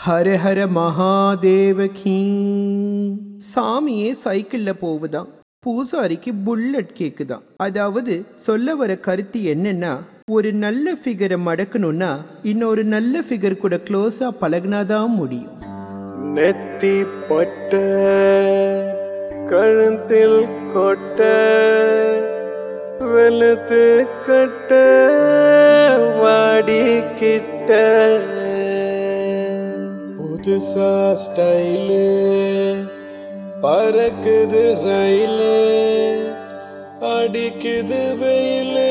ஹர ஹர மகாதேவகி சாமியே சைக்கிள்ல போகுதாம் பூசாரிக்கு புல்லட் கேக்குதாம் அதாவது சொல்ல வர கருத்து என்னன்னா ஒரு நல்ல ஃபிகரை மடக்கணும்னா இன்னொரு நல்ல ஃபிகர் கூட க்ளோஸா பழகினாதான் முடியும் நெத்தி பொட்ட கழுத்தில் கொட்ட வெளுத்து கட்ட வாடி கிட்ட புதுசா ஸ்டைலு பறக்குது ரயிலு அடிக்குது வெயிலு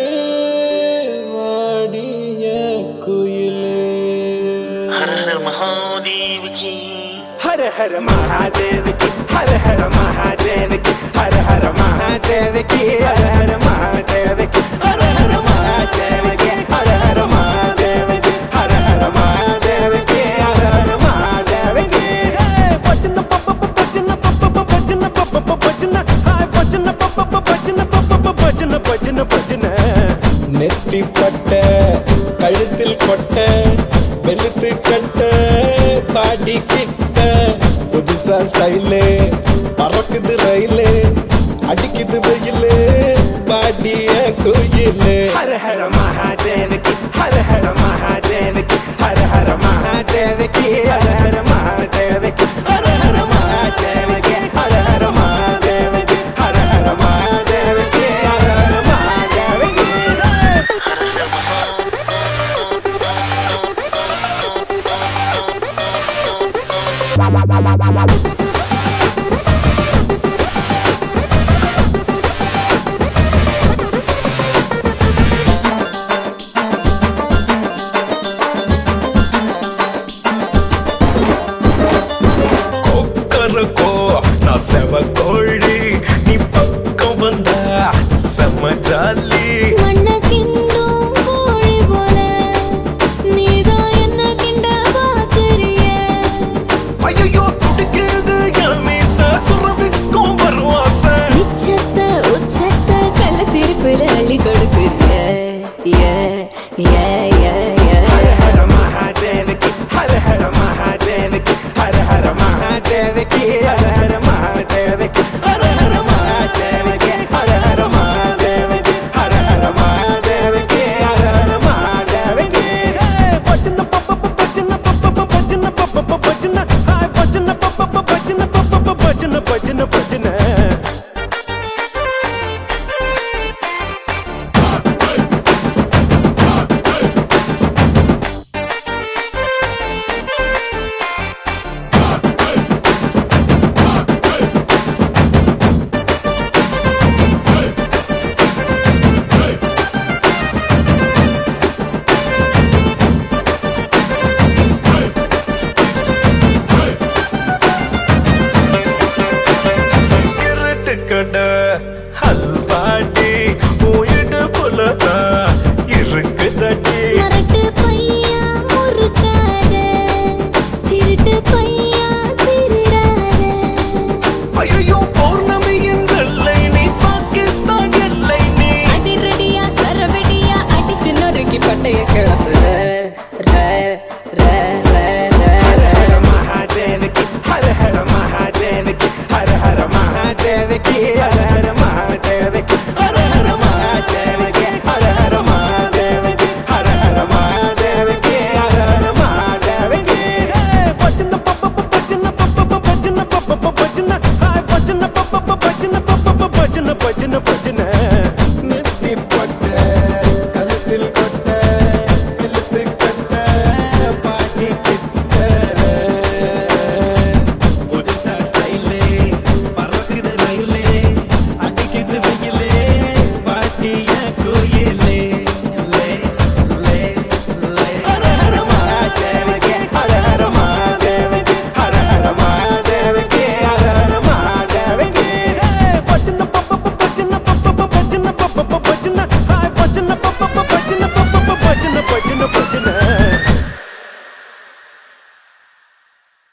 வாடிய குயிலு हर हर महादेव की हर हर महादेव की हर हर महादेव की हर हर महादेव की हर हर महादेव की हर हर महादेव की हर हर महादेव की हर हर महादेव की हर हर महादेव की भजन पप भजन पप भजन पप भजन हाय भजन पप भजन पप भजन भजन भजन நெத்தி பட்ட கழுத்தில் கொட்ட வெளுத்து கட்ட பாடி கிட்ட புதுசா ஸ்டைலு பறக்குது ரயிலு அடிக்குது வெயிலு பாடிய கோயிலு ஹர ஹர மகாதேவ கி ஹர ஹர மகாதேவ கி ஹர ஹர மகாதேவ கி ஹர ஹர மகாதேவ கி ஹர ஹர மகாதேவ கி ஹர ஹர மகாதேவ கி ஹர ஹர மகாதேவ கி ஹர ஹர மகாதேவ கி கொக்கரக்கோ நான் செவ கோழி நீ பக்கம் வந்தா செம ஜாலி